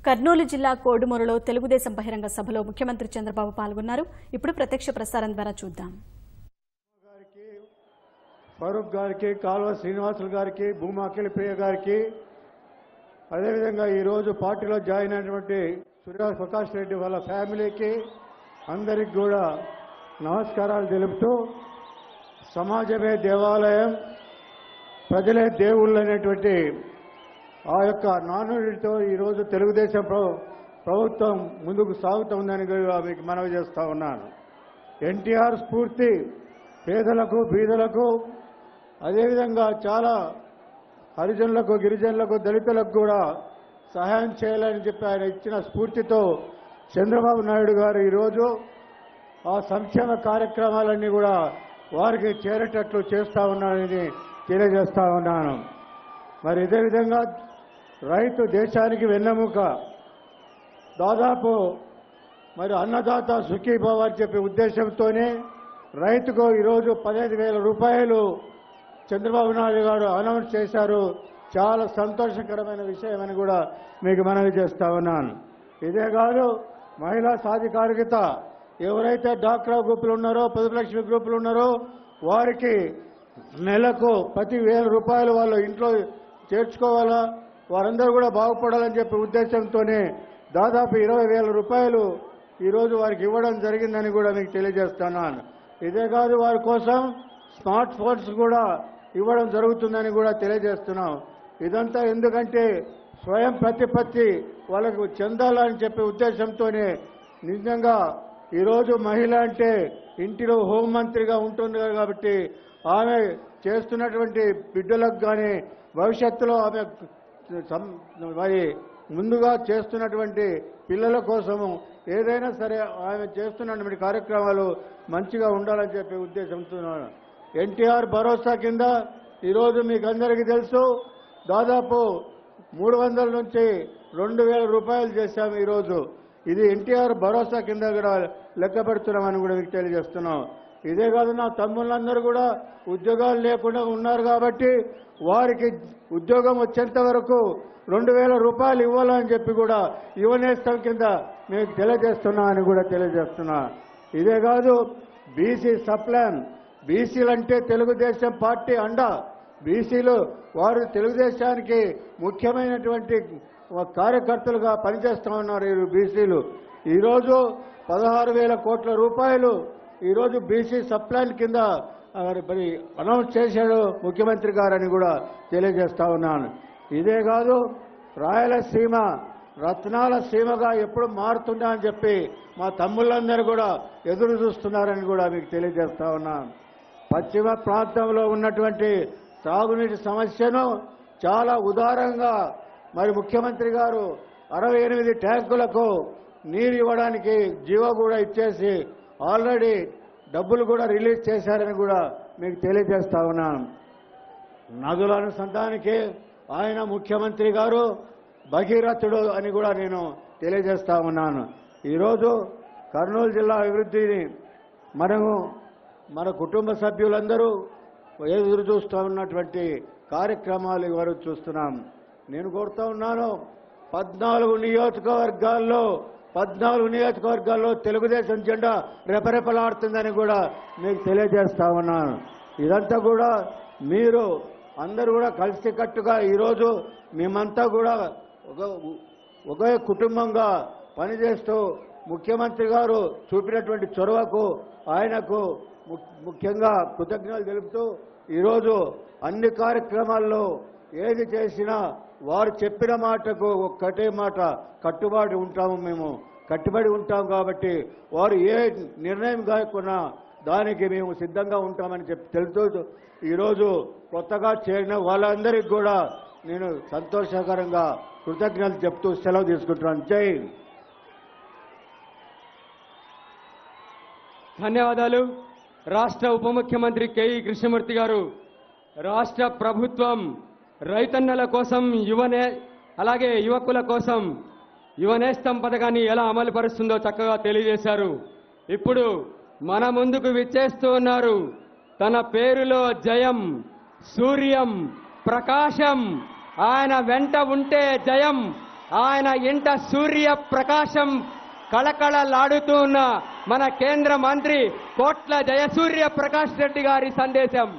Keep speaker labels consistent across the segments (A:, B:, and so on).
A: కర్నూలు జిల్లా కోడుమూరులో తెలుగుదేశం బహిరంగ సభలో ముఖ్యమంత్రి చంద్రబాబు పాల్గొన్నారు ఇప్పుడు ప్రత్యక్ష ప్రసారం ద్వారా చూద్దాం
B: గారికి ఫరూక్ గారికి కాల్వ శ్రీనివాసులు గారికి భూమా అఖిల ప్రియ గారికి అదేవిధంగా ఈరోజు పార్టీలో జాయిన్ అయినటువంటి సూర్య ప్రకాష్ రెడ్డి వాళ్ళ ఫ్యామిలీకి అందరికి కూడా నమస్కారాలు తెలుపుతూ సమాజమే దేవాలయం ప్రజలే దేవుళ్ళు అనేటువంటి ఆ యొక్క నానుడితో ఈరోజు తెలుగుదేశం ప్ర- ప్రభుత్వం ముందుకు సాగుతోందని కూడా మీకు మనవి చేస్తా ఉన్నాను ఎన్టీఆర్ స్ఫూర్తి పేదలకు బీదలకు అదేవిధంగా చాలా హరిజనులకు గిరిజనులకు దళితులకు కూడా సహాయం చేయాలని చెప్పి ఆయన ఇచ్చిన స్ఫూర్తితో చంద్రబాబు నాయుడు గారు ఈరోజు ఆ సంక్షేమ కార్యక్రమాలన్నీ కూడా వారికి చేరేటట్లు చేస్తా ఉన్నారని తెలియజేస్తా ఉన్నాను మరి ఇదే విధంగా రైతు దేశానికి వెన్నెముక దాదాపు మరి అన్నదాత సుఖీభావ అని చెప్పే ఉద్దేశంతోనే రైతుకు ఈరోజు పదహైదు వేల రూపాయలు చంద్రబాబు నాయుడు గారు అనౌన్స్ చేశారు చాలా సంతోషకరమైన విషయం అని కూడా మీకు మనవి చేస్తా ఉన్నాను ఇదే కాదు మహిళా సాధికారికత ఎవరైతే డాక్రా గ్రూపులు ఉన్నారో పొదుపులక్ష్మి గ్రూపులు ఉన్నారో వారికి నెలకు ప్రతి వేల రూపాయలు వాళ్ళు ఇంట్లో చేర్చుకోవాలా వారందరూ కూడా బాగుపడాలని చెప్పే ఉద్దేశంతోనే దాదాపు ఇరవై వేల రూపాయలు ఈరోజు వారికి ఇవ్వడం జరిగిందని కూడా మీకు తెలియజేస్తున్నాను ఇదే కాదు వారి కోసం స్మార్ట్ ఫోన్స్ కూడా ఇవ్వడం జరుగుతుందని కూడా తెలియజేస్తున్నాం ఇదంతా ఎందుకంటే స్వయం ప్రతిపత్తి వాళ్ళకు చెందాలని చెప్పే ఉద్దేశంతోనే నిజంగా ఈరోజు మహిళ అంటే ఇంటిలో హోంమంత్రిగా ఉంటుంది కాబట్టి ఆమె చేస్తున్నటువంటి బిడ్డలకు కానీ భవిష్యత్తులో ఆమె సం- మరి ముందుగా చేస్తున్నటువంటి పిల్లల కోసము ఏదైనా సరే ఆమె చేస్తున్నటువంటి కార్యక్రమాలు మంచిగా ఉండాలని చెప్పే ఉద్దేశంతో ఎన్టీఆర్ భరోసా కింద ఈరోజు మీకు అందరికీ తెలుసు దాదాపు మూడు వందల నుంచి రెండు వేల రూపాయలు చేశాము ఈరోజు ఇది ఎన్టీఆర్ భరోసా కింద కూడా లెక్క పెడుతున్నామని కూడా మీకు తెలియజేస్తున్నాం ఇదే కాదు నా తమ్ముళ్ళందరూ కూడా ఉద్యోగాలు లేకుండా ఉన్నారు కాబట్టి వారికి ఉద్యోగం వచ్చేంత వరకు రెండు వేల రూపాయలు ఇవ్వాలని చెప్పి కూడా యువనేస్తం కింద మీకు తెలియజేస్తున్నా అని కూడా తెలియజేస్తున్నా ఇదే కాదు బీసీ సప్లాన్ బీసీలంటే తెలుగుదేశం పార్టీ అండ బీసీలు వారు తెలుగుదేశానికి ముఖ్యమైనటువంటి కార్యకర్తలుగా పనిచేస్తా ఉన్నారు ఈ బీసీలు ఈరోజు పదహారు వేల కోట్ల రూపాయలు ఈరోజు బీసీ సప్లాన్ కింద ఆ, మరి అనౌన్స్ చేశాడు ముఖ్యమంత్రి గారని కూడా తెలియజేస్తా ఉన్నాను ఇదే కాదు రాయలసీమ రత్నాల సీమగా ఎప్పుడు మారుతుందా అని చెప్పి మా తమ్ముళ్ళందరూ కూడా ఎదురు చూస్తున్నారని కూడా మీకు తెలియజేస్తా ఉన్నాను పశ్చిమ ప్రాంతంలో ఉన్నటువంటి తాగునీటి సమస్యను చాలా ఉదారంగా మరి ముఖ్యమంత్రి గారు అరవై ఎనిమిది ట్యాంకులకు నీరు ఇవ్వడానికి జీవో కూడా ఇచ్చేసి ఆల్రెడీ డబ్బులు కూడా రిలీజ్ చేశారని కూడా మీకు తెలియజేస్తా ఉన్నాను నదుల అనుసంధానికి ఆయన ముఖ్యమంత్రి గారు భగీరథుడు అని కూడా నేను తెలియజేస్తా ఉన్నాను ఈరోజు కర్నూలు జిల్లా అభివృద్ధిని మనము మన కుటుంబ సభ్యులందరూ ఎదురు చూస్తూ ఉన్నటువంటి కార్యక్రమాలు ఇవరు చూస్తున్నాం నేను కోరుతా ఉన్నాను పద్నాలుగు నియోజకవర్గాల్లో పద్నాలుగు నియోజకవర్గాల్లో తెలుగుదేశం జెండా రెపరెపలాడుతుందని కూడా మీకు తెలియజేస్తా ఉన్నాను ఇదంతా కూడా మీరు అందరూ కూడా కలిసికట్టుగా ఈరోజు మేమంతా కూడా ఒక ఒకే కుటుంబంగా పనిచేస్తూ ముఖ్యమంత్రి గారు చూపినటువంటి చొరవకు ఆయనకు ము- ముఖ్యంగా కృతజ్ఞతలు తెలుపుతూ ఈరోజు అన్ని కార్యక్రమాల్లో ఏది చేసినా వారు చెప్పిన మాటకు ఒక్కటే మాట కట్టుబడి ఉంటాము మేము కట్టుబడి ఉంటాం కాబట్టి వారు ఏ నిర్ణయం కాకున్నా దానికి మేము సిద్ధంగా ఉంటామని చెప్పి తెలుపుతూ ఈరోజు కొత్తగా చేరిన వాళ్ళందరికీ కూడా నేను సంతోషకరంగా కృతజ్ఞతలు చెప్తూ సెలవు తీసుకుంటున్నాను జై హింద్.
C: ధన్యవాదాలు రాష్ట్ర ఉప ముఖ్యమంత్రి కెఈ కృష్ణమూర్తి గారు రాష్ట్ర ప్రభుత్వం రైతన్నల కోసం యువనే అలాగే యువకుల కోసం యువనేస్తం పథకాన్ని ఎలా అమలు పరుస్తుందో చక్కగా తెలియజేశారు ఇప్పుడు మన ముందుకు విచ్చేస్తూ ఉన్నారు తన పేరులో జయం సూర్యం ప్రకాశం ఆయన వెంట ఉంటే జయం ఆయన ఇంట సూర్య ప్రకాశం కళకళలాడుతూ ఉన్న మన కేంద్ర మంత్రి కోట్ల జయసూర్య ప్రకాష్ రెడ్డి గారి సందేశం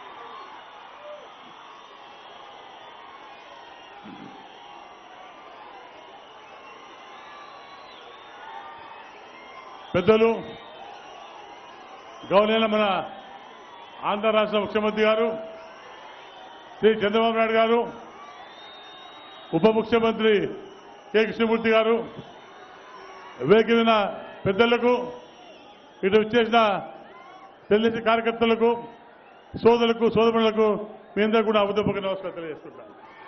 D: పెద్దలు గౌరవ మన ఆంధ్ర రాష్ట్ర ముఖ్యమంత్రి గారు శ్రీ చంద్రబాబు నాయుడు గారు ఉప ముఖ్యమంత్రి కె కృష్ణమూర్తి గారు వేగిన పెద్దలకు ఇటు వచ్చేసిన తెలుగుదేశం కార్యకర్తలకు సోదరులకు సోదరులకు మీ అందరూ కూడా అవధపక నమస్కారం తెలియజేస్తున్నాను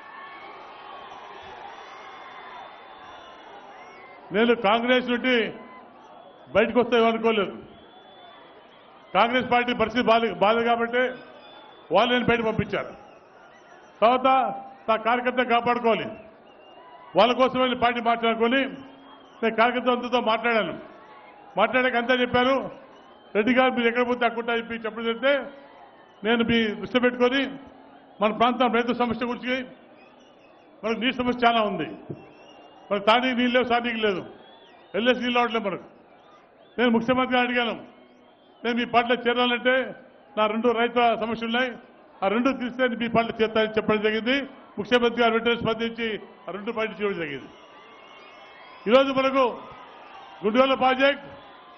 D: నేను కాంగ్రెస్ నుండి బయటకు వస్తాయో అనుకోలేదు కాంగ్రెస్ పార్టీ పరిస్థితి బాధ బాధ కాబట్టి వాళ్ళని బయట పంపించారు తర్వాత నా కార్యకర్త కాపాడుకోవాలి వాళ్ళ కోసం వెళ్ళి పార్టీ మాట్లాడుకొని నేను కార్యకర్తలతో మాట్లాడాను మాట్లాడాక అంతా చెప్పారు రెడ్డి గారు మీరు ఎక్కడ పోతే అక్కడ చెప్పి చెప్పడం చెప్తే నేను మీ దృష్టి పెట్టుకొని మన ప్రాంతం రైతు సమస్య గురించి మనకు నీటి సమస్య చాలా ఉంది మనకు తానీకి నీళ్ళు లేవు సానీకి లేదు ఎల్ఎస్ నీళ్ళు రావట్లేదు మనకు నేను ముఖ్యమంత్రిని అడిగాను నేను మీ పార్టీలో చేరాలంటే నా రెండు రైతుల సమస్యలు ఉన్నాయి ఆ రెండు తీస్తే మీ పార్టీలో చేస్తానని చెప్పడం జరిగింది ముఖ్యమంత్రి గారు వెంటనే స్పందించి ఆ రెండు పార్టీ చేయడం జరిగింది ఈరోజు మనకు గుండెల project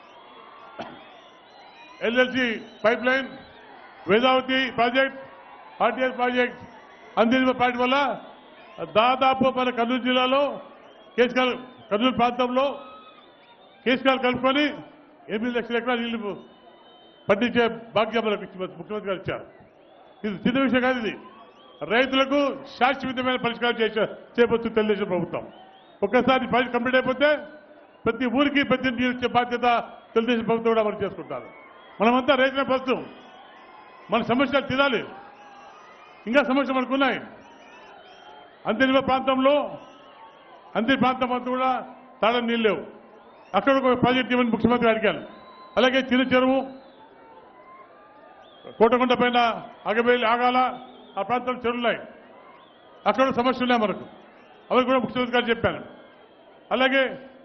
D: LLC pipeline Vedavathi project RTS project అందిన ప్రాజెక్ట్ వల్ల దాదాపు మన కర్నూలు జిల్లాలో కేసుకాల్ కర్నూలు ప్రాంతంలో కేసుకాలు కలుపుకొని ఎనిమిది లక్షల ఎకరాలు నీళ్లు పండించే భాగ్యం మనకు ఇచ్చి- ముఖ్యమంత్రి గారు ఇచ్చారు ఇది చిన్న విషయం కాదు ఇది రైతులకు శాశ్వతమైన పరిష్కారం చేసే చేయబోతుంది తెలుగుదేశం ప్రభుత్వం ఒక్కసారి ప్రాజెక్ట్ కంప్లీట్ అయిపోతే ప్రతి ఊరికి ప్రతి నీరు ఇచ్చే బాధ్యత తెలుగుదేశం ప్రభుత్వం కూడా మనం చేసుకుంటారు మనమంతా రైతుల ప్రభుత్వం మన సమస్యలు తీరాలి ఇంకా సమస్యలు మనకున్నాయి అంతర్గత ప్రాంతంలో అంతరి ప్రాంతం అంతా కూడా తాళం నీళ్ళు లేవు అక్కడ ఒక ప్రాజెక్ట్ ఇవ్వని ముఖ్యమంత్రి అడిగాను అలాగే చిన్న చెరువు కోటకొండ పైన అగబేలి ఆగాల ఆ ప్రాంతంలో చెరువులు ఉన్నాయి అక్కడ సమస్యలు ఉన్నాయి మనకు అవి కూడా ముఖ్యమంత్రి గారు చెప్పాను అలాగే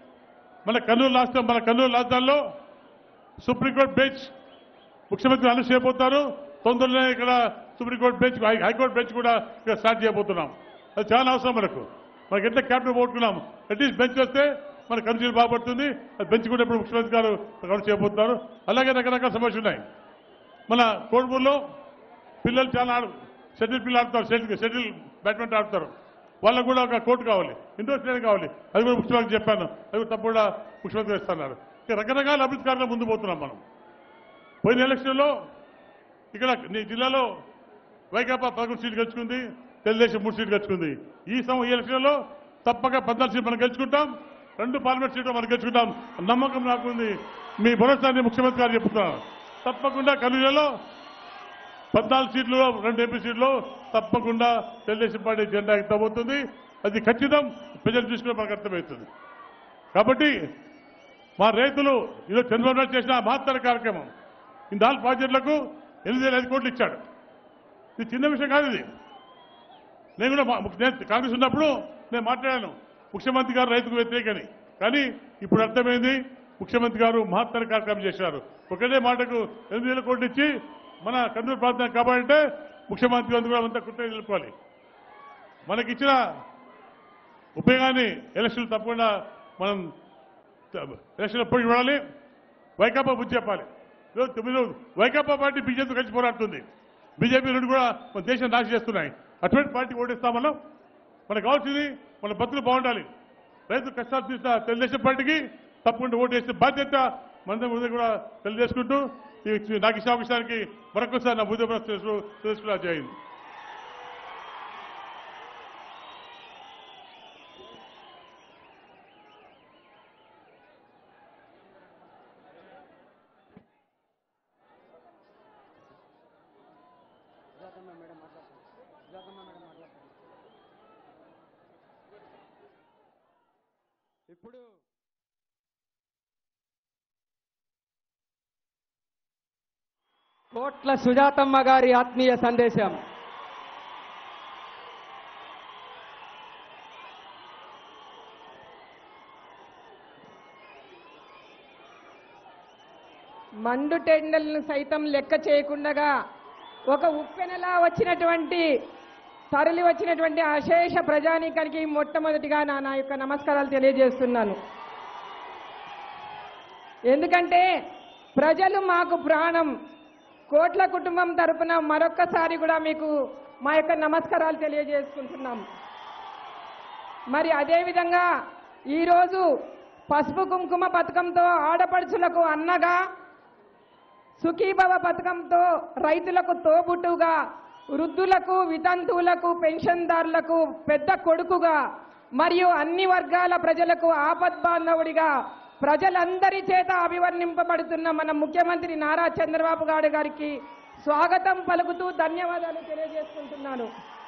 D: మన కర్నూలు రాష్ట్రం మన కర్నూలు రాజధానిలో సుప్రీంకోర్టు బెంచ్ ముఖ్యమంత్రి అనౌన్స్ చేయబోతారు తొందరలోనే ఇక్కడ supreme court bench high- high court bench కూడా ఇక్కడ స్టార్ట్ చేయబోతున్నాం అది చాలా అవసరం మనకు మనకి ఎంత క్యాపిటల్ పోగొట్టుకున్నాం అట్లీస్ట్ బెంచ్ వస్తే మన కన్సీల్ బాగుపడుతుంది అది బెంచ్ కూడా ఇప్పుడు ముఖ్యమంత్రి గారు అనౌన్స్ చేయబోతున్నారు అలాగే రకరకాల సమస్యలు ఉన్నాయి మన కోడుమూరులో పిల్లలు చాలా ఆడు షటిల్ పిల్లలు ఆడుతారు షటిల్ షటిల్ బ్యాడ్మింటన్ ఆడుతారు వాళ్ళకు కూడా ఒక కోర్టు కావాలి ఇండోర్ స్టేడియం కావాలి అది కూడా ముఖ్యమంత్రి చెప్పాను అది కూడా తప్పకుండా ముఖ్యమంత్రి ఇస్తున్నారు ఇక రకరకాల అభివృద్ధి కార్యాలు ముందు పోతున్నాం మనం పోయిన ఎలక్షన్లో ఇక్కడ నీ జిల్లాలో వైకాపా పదకొండు సీట్లు గెలుచుకుంది తెలుగుదేశం మూడు సీట్లు గెలుచుకుంది ఈ సం ఈ ఎలక్షన్లో తప్పక పద్నాలుగు సీట్లు మనం గెలుచుకుంటాం రెండు పార్లమెంట్ సీట్లు మనం గెలుచుకుంటాం నమ్మకం నాకుంది మీ భరోసాన్ని ముఖ్యమంత్రి గారు చెప్తున్నారు తప్పకుండా కర్నూలులో పద్నాలుగు సీట్లు రెండు ఎంపీ సీట్లు తప్పకుండా తెలుగుదేశం పార్టీ జెండా ఎత్తబోతుంది అది ఖచ్చితం ప్రజలు చూసుకునే మనకు అర్థమవుతుంది కాబట్టి మా రైతులు ఈరోజు చంద్రబాబు నాయుడు చేసిన మహత్తర కార్యక్రమం ఈ నాలుగు ప్రాజెక్టులకు ఎనిమిది వేల ఐదు కోట్లు ఇచ్చాడు ఇది చిన్న విషయం కాదు ఇది నేను కూడా మా- నేను కాంగ్రెస్ ఉన్నప్పుడు నేను మాట్లాడాను ముఖ్యమంత్రి గారు రైతుకు వ్యతిరేకని కానీ ఇప్పుడు అర్థమైంది ముఖ్యమంత్రి గారు మహత్తర కార్యక్రమం చేశారు ఒకటే మాటకు ఎనిమిది వేల కోట్లు ఇచ్చి మన కర్నూలు ప్రాంతాన్ని కాపాడంటే ముఖ్యమంత్రి గారు కూడా అంతా కృతజ్ఞత తెలుపుకోవాలి మనకిచ్చిన ఉపయోగాన్ని ఎలక్షన్లు తప్పకుండా మనం ఎలక్షన్ ఎప్పుడు చూడాలి వైకాపా బుద్ధి చెప్పాలి ఈరోజు తొమ్మిది రోజులు వైకాపా పార్టీ బీజేపీ కలిసి పోరాడుతుంది బీజేపీ రెండు కూడా మన దేశం నాశ చేస్తున్నాయి అటువంటి పార్టీ ఓడిస్తాం మనం మనకు కావాల్సింది మన బతుకులు బాగుండాలి రైతు కష్టాలు తీసిన తెలుగుదేశం పార్టీకి తప్పకుండా ఓటు వేసే బాధ్యత మన ముందు కూడా తెలియజేసుకుంటూ ఈ నాకు ఇష్ట అవకాశానికి మరొకసారి నా బుద్ధి తెలుసుకున్నా చేయండి
C: ఇప్పుడు కోట్ల సుజాతమ్మ గారి ఆత్మీయ సందేశం
E: మండు టెండలను సైతం లెక్క చేయకుండగా ఒక ఉప్పెనలా వచ్చినటువంటి తరలి వచ్చినటువంటి అశేష ప్రజానీకానికి మొట్టమొదటిగా నా నా యొక్క నమస్కారాలు తెలియజేస్తున్నాను ఎందుకంటే ప్రజలు మాకు ప్రాణం కోట్ల కుటుంబం తరపున మరొక్కసారి కూడా మీకు మా యొక్క నమస్కారాలు తెలియజేసుకుంటున్నాం మరి అదేవిధంగా ఈరోజు పసుపు కుంకుమ పథకంతో ఆడపడుచులకు అన్నగా సుఖీభవ పథకంతో రైతులకు తోబుట్టుగా వృద్ధులకు వితంతువులకు పెన్షన్దారులకు పెద్ద కొడుకుగా మరియు అన్ని వర్గాల ప్రజలకు ఆపద్బాంధవుడిగా ప్రజలందరి చేత అభివర్ణింపబడుతున్న మన ముఖ్యమంత్రి నారా చంద్రబాబు నాయుడు గారికి స్వాగతం పలుకుతూ ధన్యవాదాలు తెలియజేసుకుంటున్నాను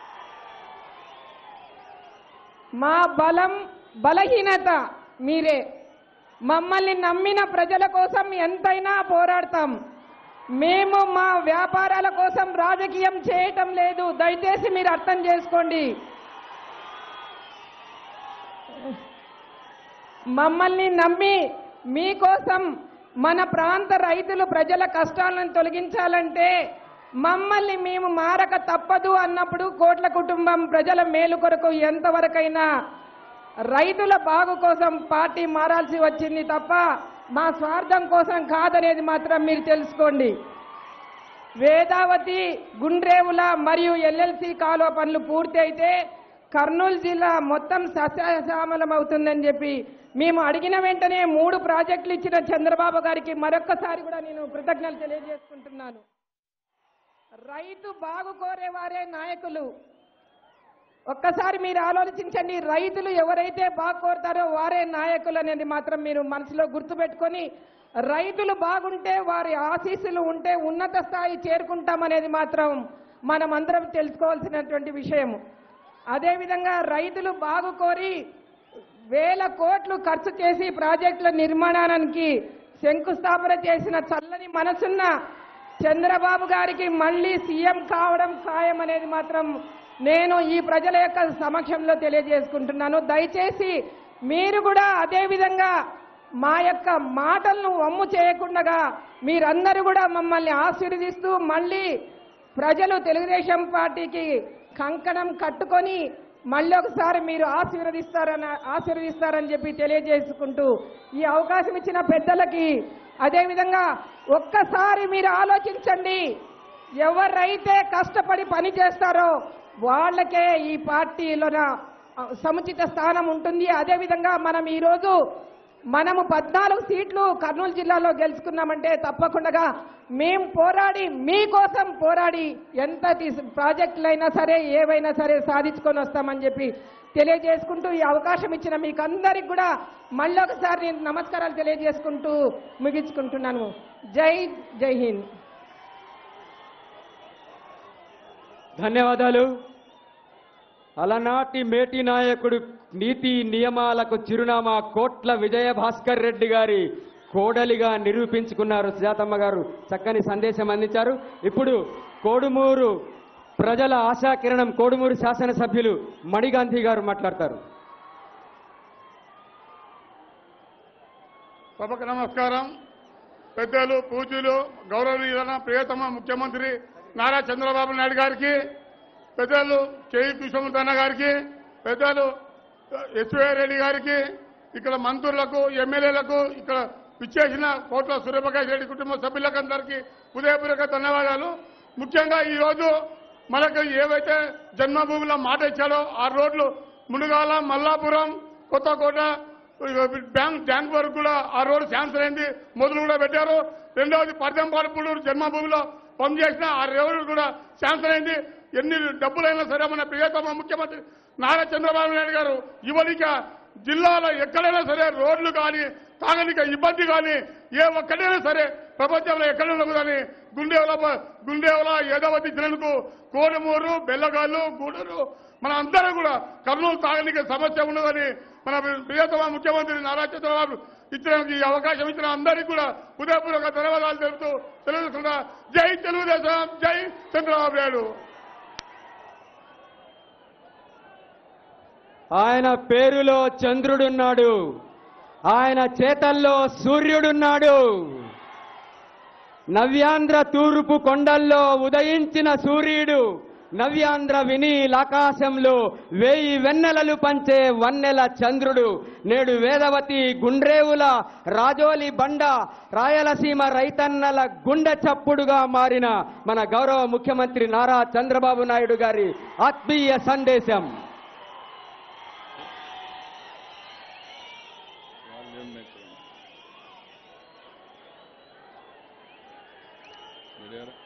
E: మా బలం బలహీనత మీరే మమ్మల్ని నమ్మిన ప్రజల కోసం ఎంతైనా పోరాడతాం మేము మా వ్యాపారాల కోసం రాజకీయం చేయటం లేదు దయచేసి మీరు అర్థం చేసుకోండి మమ్మల్ని నమ్మి మీకోసం మన ప్రాంత రైతులు ప్రజల కష్టాలను తొలగించాలంటే మమ్మల్ని మేము మారక తప్పదు అన్నప్పుడు కోట్ల కుటుంబం ప్రజల మేలు కొరకు ఎంతవరకైనా రైతుల బాగు కోసం పార్టీ మారాల్సి వచ్చింది తప్ప మా స్వార్థం కోసం కాదనేది మాత్రం మీరు తెలుసుకోండి వేదావతి గుండ్రేవుల మరియు ఎల్ఎల్సి కాలువ పనులు పూర్తి అయితే కర్నూలు జిల్లా మొత్తం సస్యశ్యామలం అవుతుందని చెప్పి మేము అడిగిన వెంటనే మూడు ప్రాజెక్టులు ఇచ్చిన చంద్రబాబు గారికి మరొక్కసారి కూడా నేను కృతజ్ఞతలు తెలియజేసుకుంటున్నాను రైతు బాగు కోరేవారే నాయకులు ఒక్కసారి మీరు ఆలోచించండి రైతులు ఎవరైతే బాగు కోరుతారో వారే నాయకులు అనేది మాత్రం మీరు మనసులో గుర్తుపెట్టుకొని రైతులు బాగుంటే వారి ఆశీస్సులు ఉంటే ఉన్నత స్థాయి చేరుకుంటామనేది మాత్రం మనం అందరం తెలుసుకోవాల్సినటువంటి విషయం అదేవిధంగా రైతులు బాగు కోరి వేల కోట్లు ఖర్చు చేసి ప్రాజెక్టుల నిర్మాణానికి శంకుస్థాపన చేసిన చల్లని మనసున్న చంద్రబాబు గారికి మళ్ళీ సీఎం కావడం ఖాయం అనేది మాత్రం నేను ఈ ప్రజల యొక్క సమక్షంలో తెలియజేసుకుంటున్నాను దయచేసి మీరు కూడా అదే విధంగా మా యొక్క మాటలను వమ్ము చేయకుండా మీరందరూ కూడా మమ్మల్ని ఆశీర్వదిస్తూ మళ్ళీ ప్రజలు తెలుగుదేశం పార్టీకి కంకణం కట్టుకొని మళ్ళీ ఒకసారి మీరు ఆశీర్వదిస్తారని ఆశీర్వదిస్తారని చెప్పి తెలియజేసుకుంటూ ఈ అవకాశం ఇచ్చిన పెద్దలకి అదేవిధంగా ఒక్కసారి మీరు ఆలోచించండి ఎవరైతే కష్టపడి పని చేస్తారో వాళ్ళకే ఈ పార్టీలోన సముచిత స్థానం ఉంటుంది అదేవిధంగా మనం ఈరోజు మనము పద్నాలుగు సీట్లు కర్నూలు జిల్లాలో గెలుచుకున్నామంటే తప్పకుండా మేం పోరాడి మీకోసం పోరాడి ఎంత తీసు- ప్రాజెక్టులైనా సరే ఏవైనా సరే సాధించుకొని వస్తామని చెప్పి తెలియజేసుకుంటూ ఈ అవకాశం ఇచ్చిన మీకు అందరికి కూడా మళ్ళీ ఒకసారి నేను నమస్కారాలు తెలియజేసుకుంటూ ముగించుకుంటున్నాను జై జై హింద్
C: ధన్యవాదాలు అలనాటి మేటి నాయకుడు నీతి నియమాలకు చిరునామా కోట్ల విజయ భాస్కర్ రెడ్డి గారి కోడలిగా నిరూపించుకున్నారు సుజాతమ్మ గారు చక్కని సందేశం అందించారు ఇప్పుడు కోడుమూరు ప్రజల ఆశాకిరణం కోడుమూరు శాసనసభ్యులు మణిగాంధీ గారు మాట్లాడతారు
D: సభకు నమస్కారం పెద్దలు పూజలు గౌరవనీయులైన ప్రియతమ ముఖ్యమంత్రి నారా చంద్రబాబు నాయుడు గారికి పెద్దలు కేఈ కృష్ణమూర్తన్న గారికి పెద్దలు ఎస్వై రెడ్డి గారికి ఇక్కడ మంత్రులకు ఎమ్మెల్యేలకు ఇక్కడ విచ్చేసిన కోట్ల సూర్యప్రకాష్ రెడ్డి కుటుంబ సభ్యులకు అందరికీ ఉదయపూర్వక ధన్యవాదాలు ముఖ్యంగా ఈ రోజు మనకు ఏవైతే జన్మభూమిలో మాట ఇచ్చాడో ఆ రోడ్లు మునుగాల మల్లాపురం కొత్తకోట బ్యాంక్ ట్యాంక్ వరకు కూడా ఆ రోడ్డు శాంక్షన్ అయింది మొదలు కూడా పెట్టారు రెండవది పర్జంపాలపూడూరు జన్మభూమిలో పనిచేసిన ఆ రోడ్డు కూడా శాంక్షన్ అయింది ఎన్ని డబ్బులైనా సరే మన ప్రియతమ ముఖ్యమంత్రి నారా చంద్రబాబు నాయుడు గారు యువనిక జిల్లాలో ఎక్కడైనా సరే రోడ్లు కానీ తాగనిక ఇబ్బంది కానీ ఏ ఒక్కడైనా సరే ప్రపంచంలో ఎక్కడైనా కానీ గుండెవల గుండెవల ఏదవతి జిల్లాలకు కోడమూరు బెల్లగాళ్ళు గూడూరు మన అందరూ కూడా కర్నూలు తాగనిక సమస్య ఉన్నదని మన ప్రియతమ ముఖ్యమంత్రి నారా చంద్రబాబు ఇచ్చిన ఈ అవకాశం ఇచ్చిన అందరికీ కూడా హృదయపూర్వక ధన్యవాదాలు తెలుపుతూ తెలుగుతున్నా జై తెలుగుదేశం జై చంద్రబాబు నాయుడు
C: ఆయన పేరులో చంద్రుడున్నాడు ఆయన చేతల్లో సూర్యుడున్నాడు నవ్యాంధ్ర తూర్పు కొండల్లో ఉదయించిన సూర్యుడు నవ్యాంధ్ర వినీలాకాశంలో వేయి వెన్నెలలు పంచే వన్నెల చంద్రుడు నేడు వేదవతి గుండ్రేవుల రాజోలి బండ రాయలసీమ రైతన్నల గుండె చప్పుడుగా మారిన మన గౌరవ ముఖ్యమంత్రి నారా చంద్రబాబు నాయుడు గారి ఆత్మీయ సందేశం
F: మీడియా